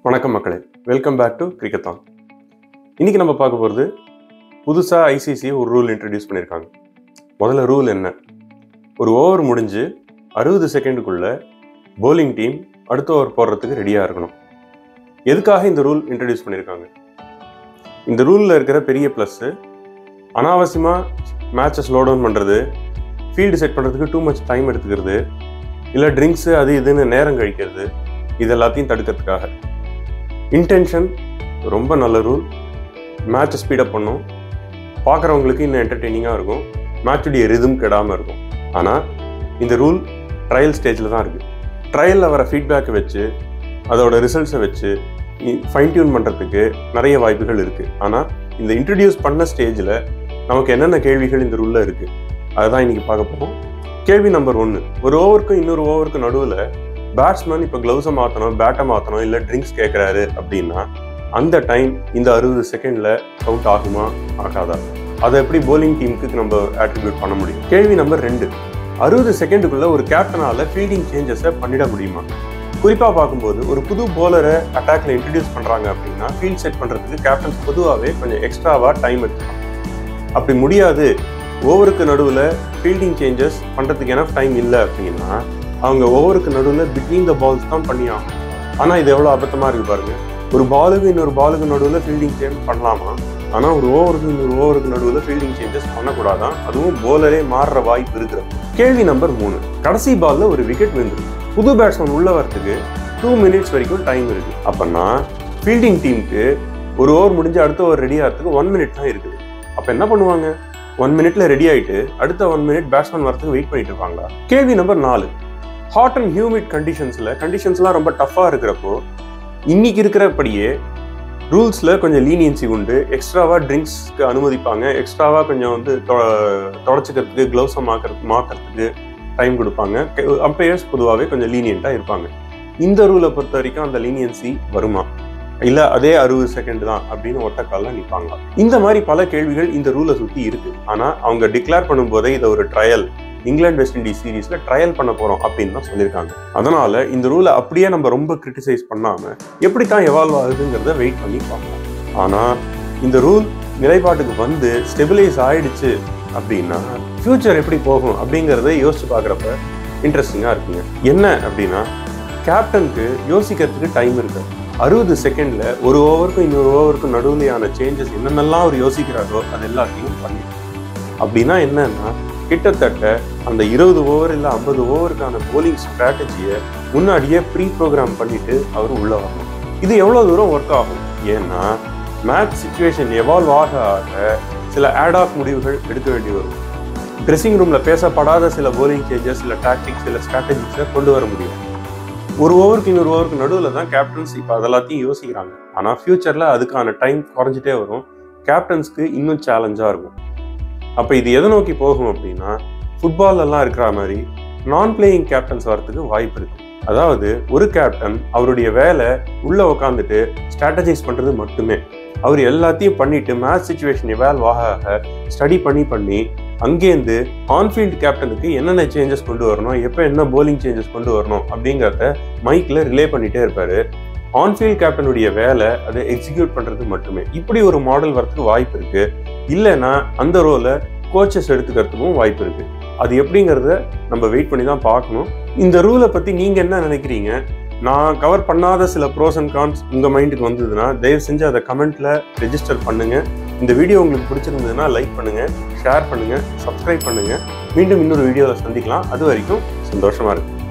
வணக்கம் மக்களே welcome back to கிரிக்கெத்தான் இன்னைக்கு நம்ம பார்க்க போகிறது புதுசாக ஐசிசி ஒரு ரூல் இன்ட்ரடியூஸ் பண்ணியிருக்காங்க முதல்ல ரூல் என்ன ஒரு ஓவர் முடிஞ்சு அறுபது செகண்டுக்குள்ள bowling டீம் அடுத்த ஓவர் போடுறதுக்கு ரெடியாக இருக்கணும் எதுக்காக இந்த ரூல் இன்ட்ரடியூஸ் பண்ணியிருக்காங்க இந்த ரூலில் இருக்கிற பெரிய ப்ளஸ்ஸு அனாவசியமாக மேட்சை ஸ்லோ டவுன் பண்ணுறது ஃபீல்டு செட் பண்ணுறதுக்கு டூ மச் டைம் எடுத்துக்கிறது இல்லை ட்ரிங்க்ஸு அது இதுன்னு நேரம் கழிக்கிறது இது எல்லாத்தையும் தடுக்கிறதுக்காக இன்டென்ஷன் ரொம்ப நல்ல ரூல் மேட்சை ஸ்பீடப் பண்ணும் பார்க்குறவங்களுக்கு இன்னும் என்டர்டெய்னிங்காக இருக்கும் மேட்சுடைய ரிதம் கெடாமல் இருக்கும் ஆனால் இந்த ரூல் ட்ரையல் ஸ்டேஜில் தான் இருக்குது ட்ரையலில் வர ஃபீட்பேக்கை வச்சு அதோட ரிசல்ட்ஸை வச்சு ஃபைன் டியூன் பண்ணுறதுக்கு நிறைய வாய்ப்புகள் இருக்குது ஆனால் இந்த இன்ட்ரடியூஸ் பண்ண ஸ்டேஜில் நமக்கு என்னென்ன கேள்விகள் இந்த ரூலில் இருக்குது அதுதான் இன்னைக்கு பார்க்க போகிறோம் கேள்வி நம்பர் ஒன்று ஒரு ஓவருக்கும் இன்னொரு ஓவருக்கும் நடுவில் பேட்ஸ்மேன் இப்போ க்ளவுஸை மாற்றணும் பேட்டை மாற்றணும் இல்லை ட்ரிங்க்ஸ் கேட்குறாரு அப்படின்னா அந்த டைம் இந்த அறுபது செகண்டில் கவுண்ட் ஆகுமா ஆகாதா அதை எப்படி bowling டீமுக்கு நம்ம ஆட்ரிபியூட் பண்ண முடியும் கேள்வி நம்பர் ரெண்டு அறுபது செகண்டுக்குள்ள ஒரு கேப்டனால ஃபீல்டிங் சேஞ்சஸை பண்ணிட முடியுமா குறிப்பாக பார்க்கும்போது ஒரு புது போலரை அட்டாக்ல இன்ட்ரடியூஸ் பண்ணுறாங்க அப்படின்னா ஃபீல்ட் செட் பண்ணுறதுக்கு கேப்டன்ஸ் பொதுவாகவே கொஞ்சம் எக்ஸ்ட்ராவாக டைம் எடுத்துக்கலாம் அப்படி முடியாது ஓவருக்கு நடுவில் ஃபீல்டிங் சேஞ்சஸ் பண்ணுறதுக்கு எனஃப் டைம் இல்லை அப்படின்னா அவங்க ஓவருக்கு நடுவில் பிட்வீன் த பால்ஸ் தான் பண்ணி ஆகும் ஆனால் இது எவ்வளோ அபத்தமாக இருக்கு பாருங்க ஒரு பாலுக்கு இன்னொரு பாலுக்கு நடுவில் ஃபீல்டிங் சேஞ்ச் பண்ணலாமா ஆனால் ஒரு ஓவருக்கு இன்னொரு ஓவருக்கு நடுவில் ஃபீல்டிங் சேஞ்சஸ் பண்ணக்கூடாதான் அதுவும் போலரே மாறுற வாய்ப்பு இருக்கிறது கேள்வி நம்பர் மூணு கடைசி பால்ல ஒரு விக்கெட் விழுந்துருக்கு புது பேட்ஸ்மேன் உள்ள வரத்துக்கு டூ மினிட்ஸ் வரைக்கும் டைம் இருக்கு அப்பன்னா ஃபீல்டிங் டீமுக்கு ஒரு ஓவர் முடிஞ்சு அடுத்த ஓவர் ரெடி ஆகிறதுக்கு ஒன் மினிட் தான் இருக்குது அப்போ என்ன பண்ணுவாங்க ஒன் மினிட்ல ரெடி ஆயிட்டு அடுத்த ஒன் மினிட் பேட்ஸ்மேன் வரதுக்கு வெயிட் பண்ணிட்டு இருப்பாங்களா கேள்வி நம்பர் நாலு ஹாட் அண்ட் ஹியூமிட் கண்டிஷன்ஸில் கண்டிஷன்ஸ்லாம் ரொம்ப டஃப்பாக இருக்கிறப்போ இன்னைக்கு இருக்கிறபடியே ரூல்ஸில் கொஞ்சம் லீனியன்சி உண்டு எக்ஸ்ட்ராவாக ட்ரிங்க்ஸ்க்கு அனுமதிப்பாங்க எக்ஸ்ட்ராவாக கொஞ்சம் வந்து தொடச்சிக்கிறதுக்கு க்ளவுஸை மாக்கிறதுக்கு மாற்றுறதுக்கு டைம் கொடுப்பாங்க அம்பையர்ஸ் பொதுவாகவே கொஞ்சம் லீனியண்ட்டாக இருப்பாங்க இந்த ரூலை பொறுத்த வரைக்கும் அந்த லீனியன்சி வருமா இல்லை அதே அறுபது செகண்ட் தான் அப்படின்னு ஒத்த காலில் நிற்பாங்களா இந்த மாதிரி பல கேள்விகள் இந்த ரூலை சுற்றி இருக்கு ஆனால் அவங்க டிக்ளேர் பண்ணும்போதே இதை ஒரு ட்ரையல் இங்கிலாந்து வெஸ்ட் இண்டீஸ் சீரீஸ்ல ட்ரையல் பண்ண போறோம் அப்படின்னு தான் சொல்லியிருக்காங்க அதனால இந்த ரூலை அப்படியே நம்ம ரொம்ப கிரிட்டிசைஸ் பண்ணாம எப்படி தான் எவால்வ் ஆகுதுங்கிறத வெயிட் பண்ணி பார்க்கலாம் ஆனா இந்த ரூல் நிலைப்பாட்டுக்கு வந்து ஸ்டெபிலைஸ் ஆயிடுச்சு அப்படின்னா ஃபியூச்சர் எப்படி போகும் அப்படிங்கிறத யோசிச்சு பார்க்குறப்ப இன்ட்ரெஸ்டிங்காக இருக்குங்க என்ன அப்படின்னா கேப்டனுக்கு யோசிக்கிறதுக்கு டைம் இருக்கு அறுபது செகண்ட்ல ஒரு ஓவருக்கும் இன்னொரு ஓவருக்கும் நடுவுலையான சேஞ்சஸ் என்னென்னலாம் அவர் யோசிக்கிறாரோ அது எல்லாத்தையும் பண்ணிடும் அப்படின்னா என்னன்னா கிட்டத்தட்ட அந்த இருபது ஓவர் இல்லை ஐம்பது ஓவருக்கான போலிங் ஸ்ட்ராட்டஜியை முன்னாடியே ப்ரீ ப்ரோக்ராம் பண்ணிட்டு அவர் உள்ள வரணும் இது எவ்வளோ தூரம் ஒர்க் ஆகும் ஏன்னா மேட்ச் சுச்சுவேஷன் எவால்வ் ஆக ஆக சில ஆடாக் முடிவுகள் எடுக்க வேண்டி வரும் ட்ரெஸ்ஸிங் ரூமில் பேசப்படாத சில போலிங் சேஞ்சஸ் இல்லை டாக்டிக்ஸ் இல்லை ஸ்ட்ராட்டஜிஸை கொண்டு வர முடியும் ஒரு ஓவருக்கு இன்னொரு ஓவருக்கு நடுவில் தான் கேப்டன்ஸ் இப்போ அதெல்லாத்தையும் யோசிக்கிறாங்க ஆனால் ஃபியூச்சரில் அதுக்கான டைம் குறைஞ்சிட்டே வரும் கேப்டன்ஸ்க்கு இன்னும் சேலஞ்சாக இருக்கும் அப்போ இது எதை நோக்கி போகும் அப்படின்னா ஃபுட்பாலெல்லாம் இருக்கிற மாதிரி நான் பிளேயிங் கேப்டன்ஸ் வரதுக்கு வாய்ப்பு இருக்கு அதாவது ஒரு கேப்டன் அவருடைய வேலை உள்ள உட்காந்துட்டு ஸ்ட்ராட்டஜைஸ் பண்றது மட்டுமே அவர் எல்லாத்தையும் பண்ணிட்டு மேட்ச் சுச்சுவேஷன் எவால்வ் ஆக ஆக ஸ்டடி பண்ணி பண்ணி அங்கேருந்து ஆன்ஃபீல்டு கேப்டனுக்கு என்னென்ன சேஞ்சஸ் கொண்டு வரணும் எப்போ என்ன போலிங் சேஞ்சஸ் கொண்டு வரணும் அப்படிங்கிறத மைக்கில் ரிலே பண்ணிட்டே இருப்பாரு ஆன்ஃபீல்ட் கேப்டனுடைய வேலை அதை எக்ஸிக்யூட் பண்றது மட்டுமே இப்படி ஒரு மாடல் வரதுக்கு வாய்ப்பு இருக்கு இல்லைன்னா அந்த ரோலை கோச்சஸ் எடுத்துக்கிறதுக்கும் வாய்ப்பு இருக்கு அது எப்படிங்கிறத நம்ம வெயிட் பண்ணி தான் பார்க்கணும் இந்த ரூலை பத்தி நீங்க என்ன நினைக்கிறீங்க நான் கவர் பண்ணாத சில ப்ரோஸ் அண்ட் கான்ஸ் உங்க மைண்டுக்கு வந்ததுன்னா தயவு செஞ்சு அதை கமெண்ட்ல ரெஜிஸ்டர் பண்ணுங்க இந்த வீடியோ உங்களுக்கு பிடிச்சிருந்ததுன்னா லைக் பண்ணுங்க ஷேர் பண்ணுங்க சப்ஸ்கிரைப் பண்ணுங்க மீண்டும் இன்னொரு வீடியோவில் சந்திக்கலாம் அது வரைக்கும் சந்தோஷமா இருக்கு